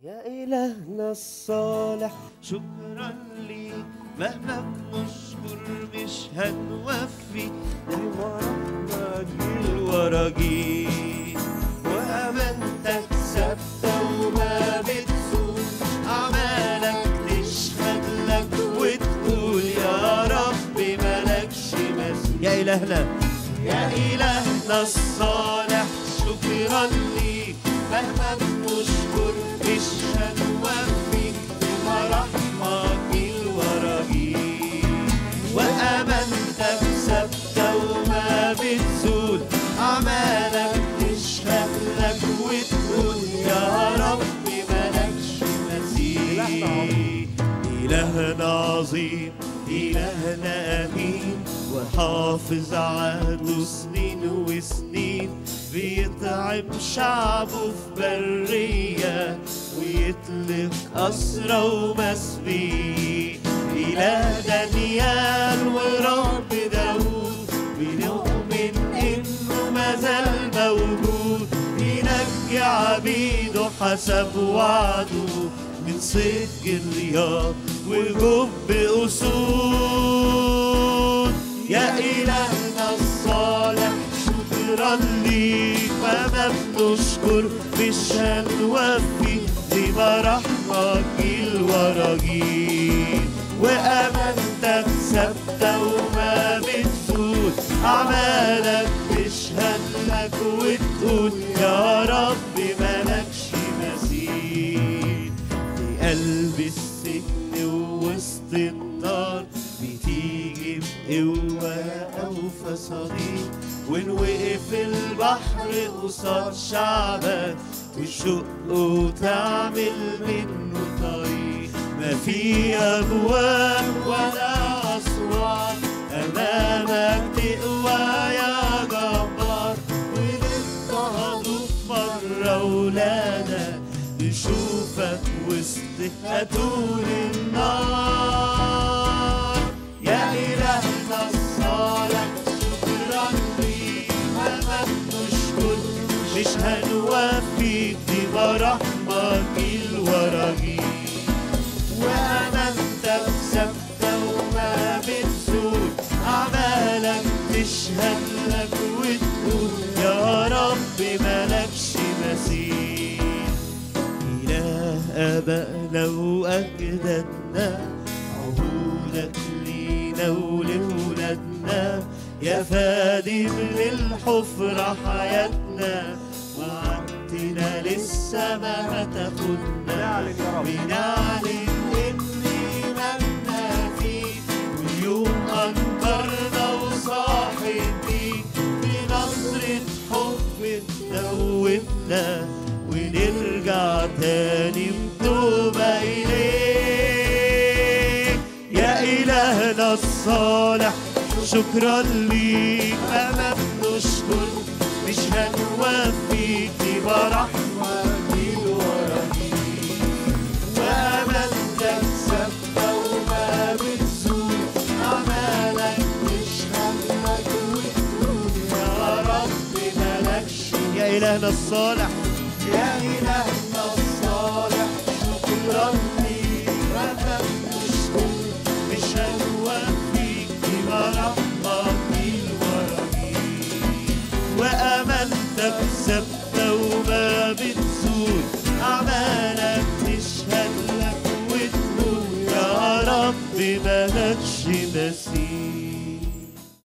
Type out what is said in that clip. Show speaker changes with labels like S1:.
S1: يا إلهنا الصالح شكرا ليك مهما بنشكر مش هنوفي دايما رحمة جيل ورا جيل وأمانتك ثابتة وما بتزول أعمالك تشهد لك وتقول يا رب ملكش مثيل يا إلهنا يا إلهنا الصالح شكرا ليك مهما بنشكر مش هنوفي بما رحمك جيل ورا جيل وأمانتك ثابتة وما بتزول أعمالك تشهد لك وتقول يا رب ملكش مثيل إلهنا عظيم إلهنا أمين وحافظ عهده سنين وسنين بيطعم شعبه في برية ويطلق أسرى ومسبين إله دانيال ورب داود بنؤمن إنه مازال موجود ينجي عبيده حسب وعده من صيد جليات وجب أسود يا إلهنا الصالح شكرا ليك فما بنشكر مش هنوفي لما رحمك جيل ورا جيل وأمانتك ثابتة وما بتزول أعمالك تشهد لك وتقول يا رب ملكش مثيل في قلب السجن ووسط النار بتيجي بقوة أوفى صديق وإن وقف البحر قصاد شعبك وشق وتعمل منه طريق ما في أبواب ولا أسوار أمامك تقوى يا جبار ونضطهدوا مرة ولادك نشوفك وسط هتول النار يا إلهنا الصالح شكرا ليك مهما بنشكر مش هنوفيك دي برحمة جيل ورا جيل وأمانتك ثابتة وما بتزول أعمالك تشهد لك وتقول يا رب ملكش مثيل إله آبائنا وأجدادنا عهودك لينا ولولادنا يا فادي من الحفرة حياتنا وعدتنا لسه ما هتاخدنا
S2: نعلن يا رب.
S1: بنعلن إن إيماننا فيك واليوم أنكرنا وصاحب بيك بنظرة حب تدوبنا ونرجع تاني بتوبة إليك يا إلهنا الصالح شكرا ليك أما بنشكر مش هنوفيك دي برحمة جيل ورا جيل وأمانتك ثابتة وما بتزول أعمالك تشهد لك وتقول يا رب ملكش يا إلهنا الصالح يا إلهنا الصالح شكرا ليك وما بنشكر مش هنوفيك بما رحمك جيل ورا جيل وأمانتك ثابتة وما بتزول أعمالك تشهد لك وتقول يا رب ملكش مثيل